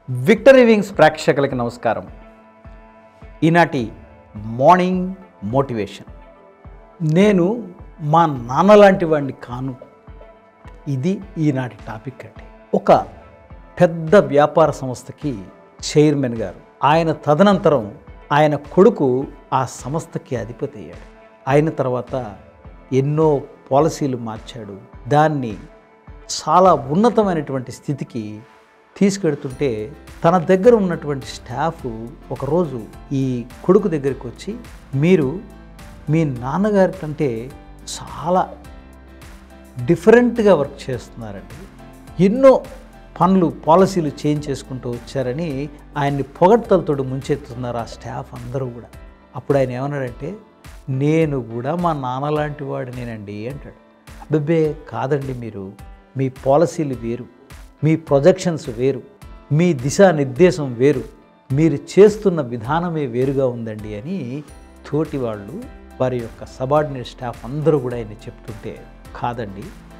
victory wings ప్రేక్షకులకి నమస్కారం ఈనాటి మార్నింగ్ మోటివేషన్ నేను మా నాన్న లాంటి వాడిని కాను ఇది ఈనాటి టాపిక్ అండి ఒక పెద్ద వ్యాపార సంస్థకి చైర్మన్ గారు ఆయన తదనంతరం ఆయన కొడుకు ఆ సంస్థకి అధిపతి అయ్యాడు అయిన తర్వాత ఎన్నో పాలసీలు మార్చాడు దాన్ని చాలా ఉన్నతమైనటువంటి స్థితికి తీసుకెడుతుంటే తన దగ్గర ఉన్నటువంటి స్టాఫ్ ఒకరోజు ఈ కొడుకు దగ్గరికి వచ్చి మీరు మీ నాన్నగారి కంటే చాలా డిఫరెంట్గా వర్క్ చేస్తున్నారండి ఎన్నో పనులు పాలసీలు చేంజ్ చేసుకుంటూ వచ్చారని ఆయన్ని పొగడ్తలతోటి ముంచెత్తుతున్నారు ఆ స్టాఫ్ అందరూ కూడా అప్పుడు ఆయన ఏమన్నాడంటే నేను కూడా మా నాన్న లాంటి వాడినేనండి అంటాడు అబ్బబ్బే కాదండి మీరు మీ పాలసీలు వేరు మీ ప్రొజెక్షన్స్ వేరు మీ దిశానిర్దేశం వేరు మీరు చేస్తున్న విధానమే వేరుగా ఉందండి అని తోటి వాళ్ళు వారి యొక్క సబార్డినేట్ స్టాఫ్ అందరూ కూడా ఆయన చెప్తుంటే కాదండి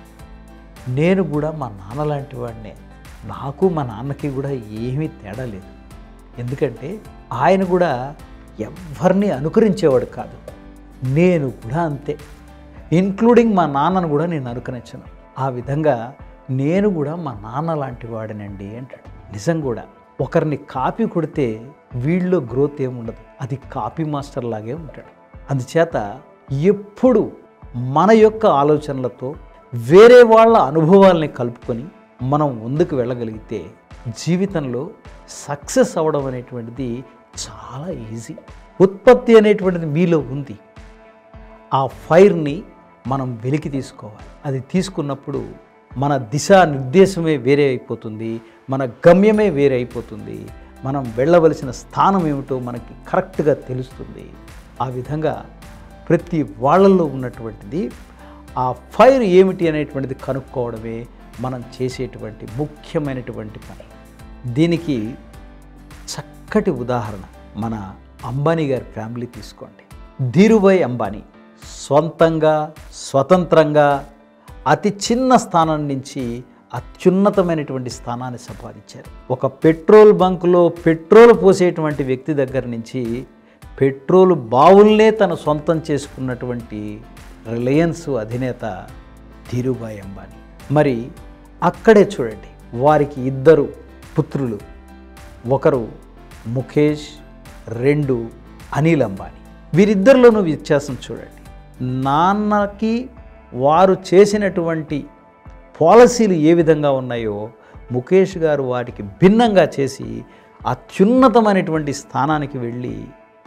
నేను కూడా మా నాన్న లాంటి వాడినే నాకు మా నాన్నకి కూడా ఏమీ తేడా లేదు ఎందుకంటే ఆయన కూడా ఎవరిని అనుకరించేవాడు కాదు నేను కూడా అంతే ఇంక్లూడింగ్ మా నాన్నను కూడా నేను అనుకరించను ఆ విధంగా నేను కూడా మా నాన్న లాంటి వాడినండి అంటాడు నిజం కూడా ఒకరిని కాపీ కొడితే వీళ్ళలో గ్రోత్ ఏముండదు అది కాపీ మాస్టర్ లాగే ఉంటాడు అందుచేత ఎప్పుడు మన యొక్క ఆలోచనలతో వేరే వాళ్ళ అనుభవాల్ని కలుపుకొని మనం ముందుకు వెళ్ళగలిగితే జీవితంలో సక్సెస్ అవ్వడం అనేటువంటిది చాలా ఈజీ ఉత్పత్తి అనేటువంటిది మీలో ఉంది ఆ ఫైర్ని మనం వెలికి తీసుకోవాలి అది తీసుకున్నప్పుడు మన దిశా నిర్దేశమే వేరే అయిపోతుంది మన గమ్యమే వేరే అయిపోతుంది మనం వెళ్ళవలసిన స్థానం ఏమిటో మనకి కరెక్ట్గా తెలుస్తుంది ఆ విధంగా ప్రతి వాళ్ళల్లో ఉన్నటువంటిది ఆ ఫైర్ ఏమిటి అనేటువంటిది కనుక్కోవడమే మనం చేసేటువంటి ముఖ్యమైనటువంటి పని దీనికి చక్కటి ఉదాహరణ మన అంబానీ గారి ఫ్యామిలీ తీసుకోండి ధీరుభాయ్ అంబానీ సొంతంగా స్వతంత్రంగా అతి చిన్న స్థానం నుంచి అత్యున్నతమైనటువంటి స్థానాన్ని సంపాదించారు ఒక పెట్రోల్ బంకులో పెట్రోల్ పోసేటువంటి వ్యక్తి దగ్గర నుంచి పెట్రోల్ బావుల్నే తన సొంతం చేసుకున్నటువంటి రిలయన్స్ అధినేత ధీరుభాయ్ అంబానీ మరి అక్కడే చూడండి వారికి ఇద్దరు పుత్రులు ఒకరు ముఖేష్ రెండు అనిల్ అంబానీ వీరిద్దరిలోనూ వ్యత్యాసం చూడండి నాన్నకి వారు చేసినటువంటి పాలసీలు ఏ విధంగా ఉన్నాయో ముఖేష్ గారు వాటికి భిన్నంగా చేసి అత్యున్నతమైనటువంటి స్థానానికి వెళ్ళి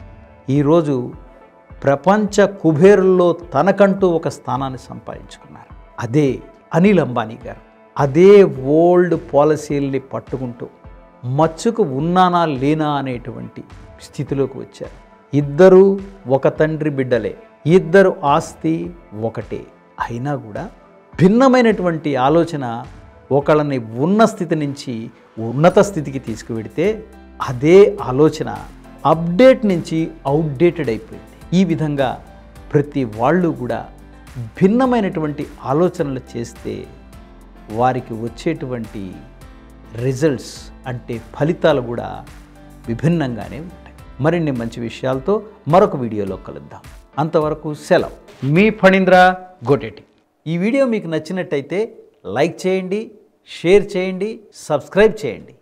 ఈరోజు ప్రపంచ కుబేరుల్లో తనకంటూ ఒక స్థానాన్ని సంపాదించుకున్నారు అదే అనిల్ అంబానీ గారు అదే ఓల్డ్ పాలసీల్ని పట్టుకుంటూ మచ్చుకు ఉన్నానా లేనా అనేటువంటి స్థితిలోకి వచ్చారు ఇద్దరు ఒక తండ్రి బిడ్డలే ఇద్దరు ఆస్తి ఒకటే అయినా కూడా భిన్నమైనటువంటి ఆలోచన ఒకళ్ళని ఉన్న స్థితి నుంచి ఉన్నత స్థితికి తీసుకువెడితే అదే ఆలోచన అప్డేట్ నుంచి అవుట్డేటెడ్ అయిపోయింది ఈ విధంగా ప్రతి వాళ్ళు కూడా భిన్నమైనటువంటి ఆలోచనలు చేస్తే వారికి వచ్చేటువంటి రిజల్ట్స్ అంటే ఫలితాలు కూడా విభిన్నంగానే ఉంటాయి మరిన్ని మంచి విషయాలతో మరొక వీడియోలో కలుద్దాం అంతవరకు సెలవు మీ ఫణీంద్ర గోటేటి ఈ వీడియో మీకు నచ్చినట్టయితే లైక్ చేయండి షేర్ చేయండి సబ్స్క్రైబ్ చేయండి